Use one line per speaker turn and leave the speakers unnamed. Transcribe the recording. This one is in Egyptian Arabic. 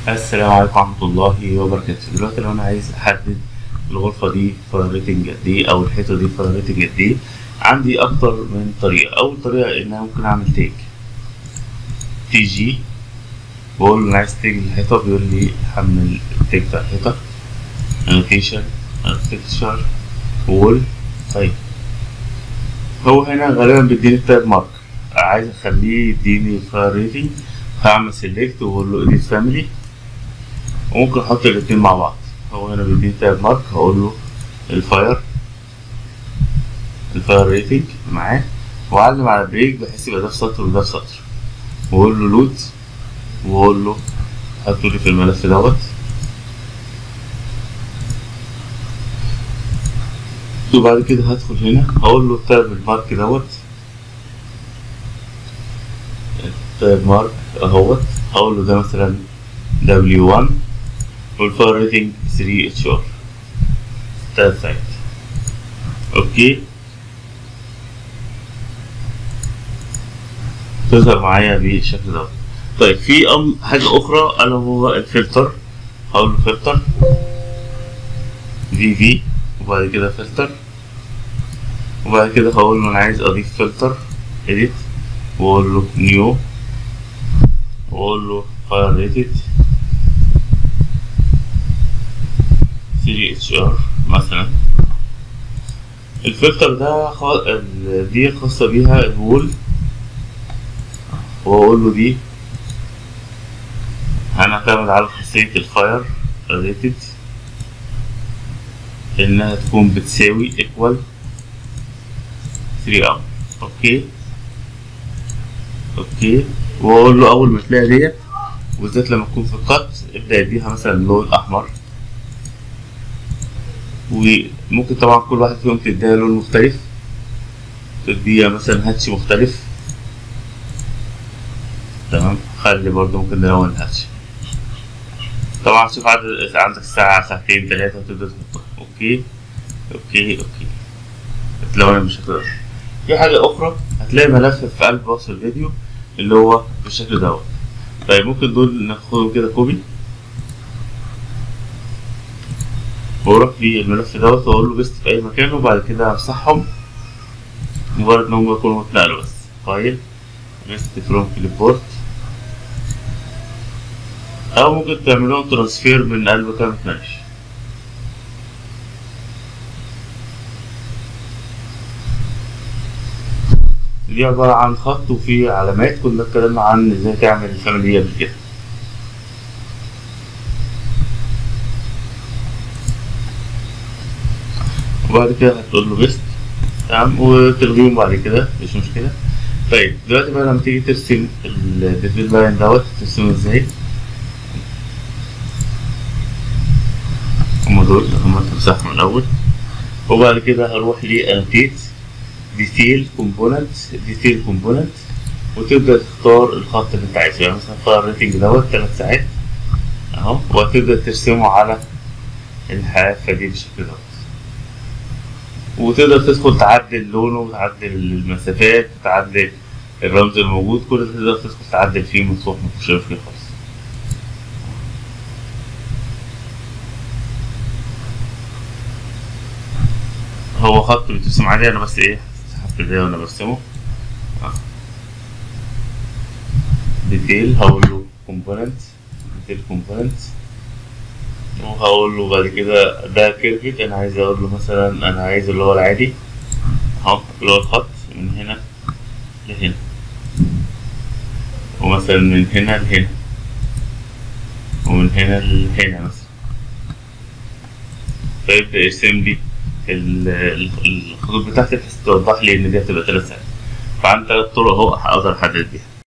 السلام عليكم ورحمة الله وبركاته دلوقتي لو أنا عايز أحدد الغرفة دي فيها ريتنج قد إيه أو الحيطة دي فيها ريتنج قد إيه عندي أكتر من طريقة أول طريقة إن أنا ممكن أعمل تيج تي جي بقول له أنا عايز تيج الحيطة بيقول لي حمل التيج بتاع الحيطة انوتيشن اركتشر وول طيب هو هنا غالبا بيديني التاب مارك عايز اخليه يديني فاير ريتنج هعمل سيلكت واقول له اديت فاميلي وممكن احط الاتنين مع بعض هو هنا بيديني تاب مارك هقول له الفاير الفاير ريتنج معاه واعلم على بريك بحيث يبقى ده في سطر وده في سطر واقول له لود واقول له حطه لي في الملف دوت وبعد كده هدخل هنا هقول له التاب المارك دوت التاب مارك اهوت هقول له ده مثلا W1 والفاير ريتنج 3 اتش ار تاب سايت اوكي تظهر معايا بالشكل دوت طيب في أم حاجة أخرى ألا هو الفلتر هقول له فلتر في في وبعد كده فلتر وبعد كده هقول له انا عايز اضيف فلتر edit واقول له نيو واقول له fire rated 3HR مثلا الفلتر ده خ... ال- دي خاصة بيها الوول واقول له دي هنعتمد على خاصية الفاير ريتد انها تكون بتساوي equal 3 ار اوكي اوكي واقول له اول ما تلاقي ديت وبالذات لما تكون في القط ابدا اديها مثلا لون احمر وممكن طبعا كل واحد فيهم تديها لون مختلف تديها مثلا هاتش مختلف تمام خلي برضه ممكن نلون الهاتش طبعا شوف عدد عندك ساعة ساعتين ثلاثة وتبدأ تحطها اوكي اوكي اوكي تلون بالشكل ده في حاجة أخرى هتلاقي ملف في قلب وصف الفيديو اللي هو بالشكل دوت طيب ممكن دول ناخدهم كده كوبي واروح في الملف دوت واقول له بيست في أي مكان وبعد كده امسحهم مجرد إن هم يكونوا اتنقلوا بس فايل بيست فروم كليب بورد أو ممكن تعملهم ترانسفير من قلب كام اتناقش دي عبارة عن خط وفيه علامات كنا اتكلمنا عن ازاي تعمل الفاميلي قبل كده وبعد كده هتقول له بيست تمام وتلغيهم بعد كده مش مشكلة طيب دلوقتي بقى لما تيجي ترسم الديفيل لاين دوت ترسمه ازاي هما دول هما تمسحهم الأول وبعد كده هروح لأنوتيت ديتيل كومبوننت ديتيل كومبوننت وتبدا تختار الخط اللي انت عايزه يعني مثلا اختار الريتنج دوت ثلاث ساعات اهو وهتبدا ترسمه على الحافه دي بالشكل دوت وتقدر تدخل تعدل لونه وتعدل المسافات وتعدل الرمز الموجود كل ده تقدر تدخل تعدل فيه مفتوح مفيش مشكله خالص هو خط بيترسم عادي انا بس ايه سحبت ده وانا برسمه ديتيل هقول له كومبوننت ديتيل كومبوننت وهقول له بعد كده ده كيرفت انا عايز اقول له مثلا انا عايز اللي هو العادي اهو اللي هو الخط من هنا لهنا ومثلا من هنا لهنا ومن هنا لهنا مثلا فيبدأ يرسم لي ال- ال- الخطوط بتاعتي بحيث توضح لي ان دي هتبقى ثلاث ساعات فعندي ثلاث طرق اهو اقدر احدد بيها